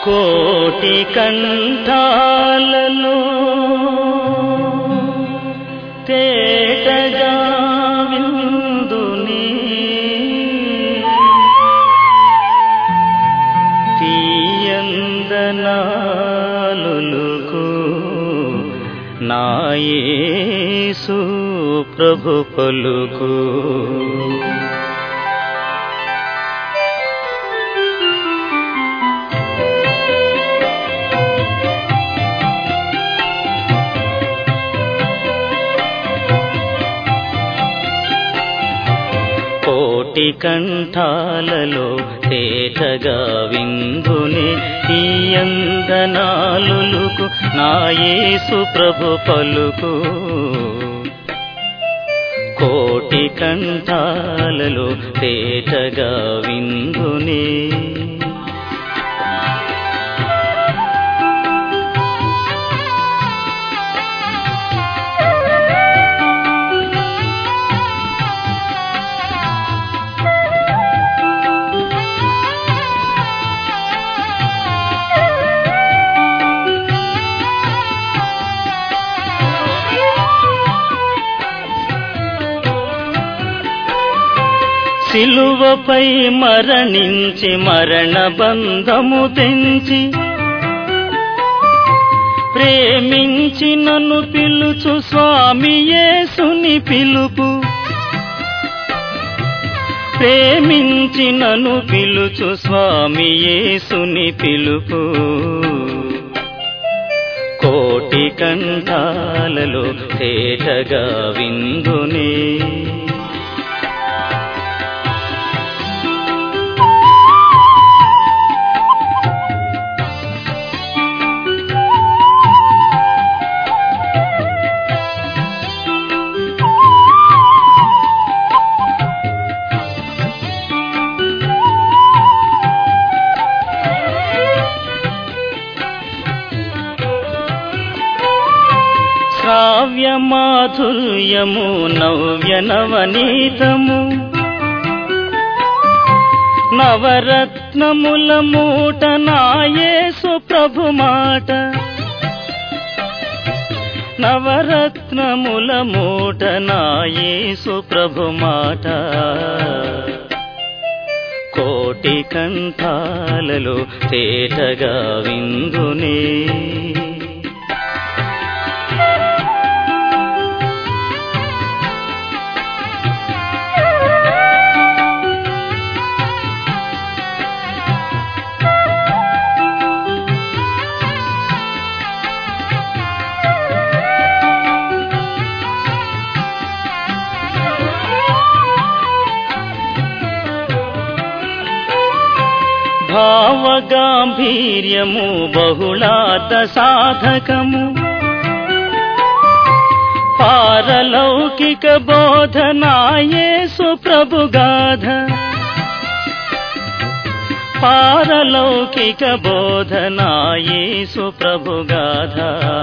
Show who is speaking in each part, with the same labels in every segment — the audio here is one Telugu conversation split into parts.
Speaker 1: కోటి కంఠాలలో తేటగా విందుని తీయందనాలుకు నాయేసు ప్రభు పలుకు కోటి కంఠాలలో తేటగా విందుని తీయందనాలుకు నాయేసు ప్రభు పలుకు కోటి కంఠాలలో తేటగా విందుని సిలువపై మరణించి మరణ బంధము తెంచి ప్రేమించి నన్ను పిలుచు స్వామి యేసుని పిలుపు ప్రేమించి నన్ను పిలుచు స్వామి యేసుని పిలుపు కోటి కంఠాలలో తేటగా విందునే శ్రావ్య మాధుర్యము నవ్య నవనీతము నవరత్నముల మూట నాయేసు ప్రభు మాట నవరత్నముల మూట నాయేసు ప్రభు మాట కోటి కంఠాలలో తేటగా విందునే భావగాంభీర్యము బహుళాత సాధకము పారలౌకిక బోధనాయేసు ప్రభుగాధ పారలౌకిక బోధనాయేసు ప్రభుగాధ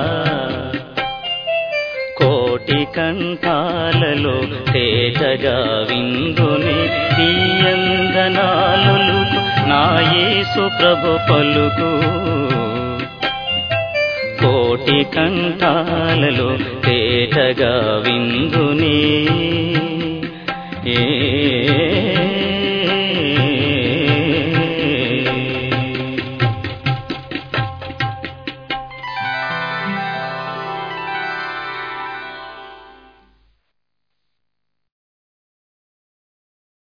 Speaker 1: కోటి కంఠాలలో తేటగా విందుని తీయందనాలుకు నాయేసు ప్రభు పలుకు కోటి కంఠాలలో తేటగా విందుని